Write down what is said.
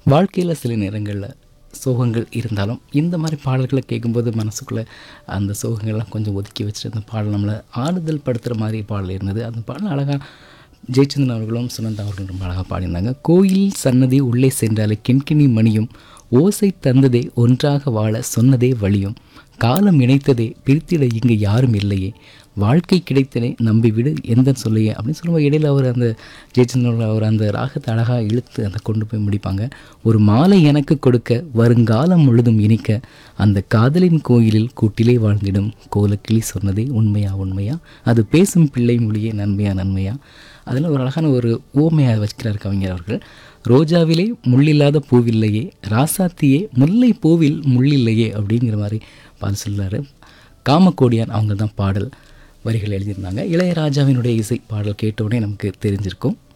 வாழ்க்கையில் சில நேரங்களில் சோகங்கள் இருந்தாலும் இந்த மாதிரி பாடல்களை கேட்கும்போது மனசுக்குள்ளே அந்த சோகங்கள்லாம் கொஞ்சம் ஒதுக்கி வச்சுட்டு அந்த பாடல் நம்மளை ஆறுதல் படுத்துகிற மாதிரி பாடல் இருந்தது அந்த பாடல் அழகாக ஜெயச்சந்திரன் அவர்களும் சுனந்தா அவர்களும் ரொம்ப அழகாக பாடியிருந்தாங்க கோயில் சன்னதி உள்ளே சென்றாலே கிண்கிணி மணியும் ஓசை தந்ததே ஒன்றாக வாழ சொன்னதே வழியும் காலம் இணைத்ததே பிரித்திட இங்கு யாரும் இல்லையே வாழ்க்கை கிடைத்தனே நம்பிவிடு எந்த சொல்லையே அப்படின்னு சொல்லும்போது இடையில அவர் அந்த ஜெயச்சந்திரன் அவர் அந்த ராகத்தை அழகாக இழுத்து அந்த கொண்டு போய் முடிப்பாங்க ஒரு மாலை எனக்கு கொடுக்க வருங்காலம் முழுதும் இனிக்க அந்த காதலின் கோயிலில் கூட்டிலே வாழ்ந்திடும் கோலக்கிளி சொன்னதே உண்மையா உண்மையா அது பேசும் பிள்ளை மொழியே நன்மையா நன்மையா அதில் ஒரு அழகான ஒரு ஓமையாக வச்சுக்கிறார் கவிஞர் அவர்கள் ரோஜாவிலே முள்ளில்லாத பூவில்லையே ராசாத்தியே முல்லை பூவில் முள்ளில்லையே அப்படிங்கிற மாதிரி பால் சொல்றாரு காமக்கோடியான் அவங்க தான் பாடல் வரிகள் எழுதியிருந்தாங்க இளையராஜாவினுடைய இசை பாடல் கேட்ட உடனே நமக்கு தெரிஞ்சிருக்கும்